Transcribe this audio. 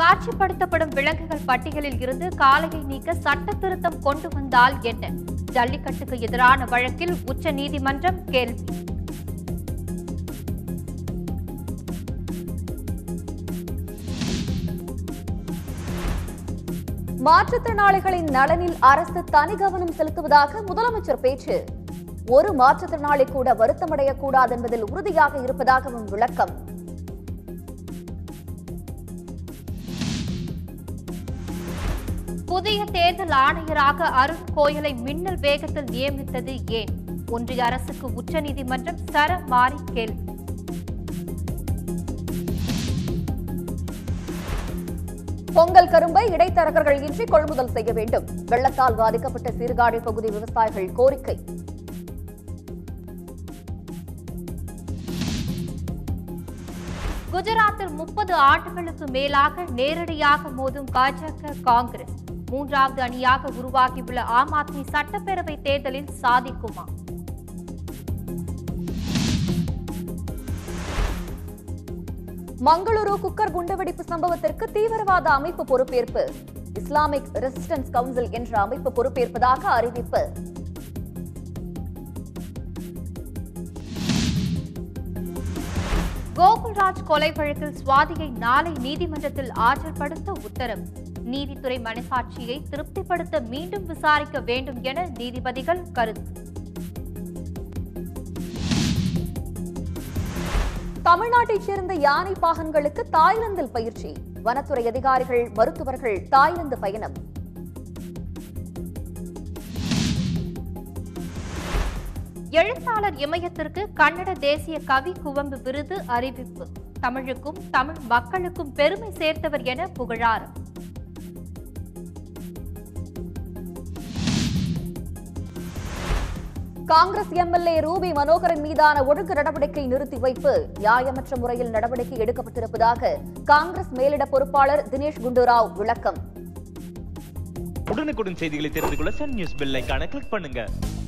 காட்சிப்படுத்தப்படும் விலங்குகள் பட்டியலில் இருந்து காளையை நீக்க சட்ட திருத்தம் கொண்டு வந்தால் என்ன ஜல்லிக்கட்டுக்கு எதிரான வழக்கில் உச்ச நீதிமன்றம் கேள்வி மாற்றுத்திறனாளிகளின் நலனில் அரசு தனி கவனம் செலுத்துவதாக முதலமைச்சர் பேச்சு ஒரு மாற்றுத்திறனாளி கூட வருத்தமடையக்கூடாது என்பதில் உறுதியாக இருப்பதாகவும் விளக்கம் புதிய தேர்தல் ஆணையராக அருண் கோயலை மின்னல் வேகத்தில் நியமித்தது ஏன் ஒன்றிய அரசுக்கு உச்சநீதிமன்றம் சர மாறி கேள்வி பொங்கல் கரும்பை இடைத்தரகர்கள் இன்றி கொள்முதல் செய்ய வேண்டும் வெள்ளத்தால் பாதிக்கப்பட்ட சீர்காழி பகுதி விவசாயிகள் கோரிக்கை குஜராத்தில் முப்பது ஆண்டுகளுக்கு மேலாக நேரடியாக மோதும் பாஜக காங்கிரஸ் மூன்றாவது அணியாக உருவாகியுள்ள ஆம் ஆத்மி சட்டப்பேரவை தேர்தலில் சாதிக்குமா மங்களூரு குக்கர் குண்டுவெடிப்பு சம்பவத்திற்கு தீவிரவாத அமைப்பு பொறுப்பேற்பு இஸ்லாமிக் ரெசிஸ்டன்ஸ் கவுன்சில் என்ற அமைப்பு பொறுப்பேற்பதாக அறிவிப்பு கோகுல்ராஜ் கொலை வழக்கில் சுவாதியை நாளை நீதிமன்றத்தில் ஆஜர்படுத்த உத்தரவு நீதித்துறை மனசாட்சியை திருப்திப்படுத்த மீண்டும் விசாரிக்க வேண்டும் என நீதிபதிகள் கருத்து தமிழ்நாட்டைச் சேர்ந்த யானை பாகன்களுக்கு தாய்லாந்தில் பயிற்சி வனத்துறை அதிகாரிகள் மருத்துவர்கள் தாய்லாந்து பயணம் எழுத்தாளர் இமயத்திற்கு கன்னட தேசிய கவி குவம்பு விருது அறிவிப்பு தமிழுக்கும் தமிழ் மக்களுக்கும் பெருமை சேர்த்தவர் என புகழாரம் காங்கிரஸ் எம்எல்ஏ ரூபி மனோகரன் மீதான ஒழுங்கு நடவடிக்கை நிறுத்தி வைப்பு நியாயமற்ற முறையில் நடவடிக்கை எடுக்கப்பட்டிருப்பதாக காங்கிரஸ் மேலிட பொறுப்பாளர் தினேஷ் குண்டுராவ் விளக்கம் உடனுக்குடன் செய்திகளை தெரிந்து கொள்ள சன் நியூஸ் பெல் ஐகானை கிளிக் பண்ணுங்க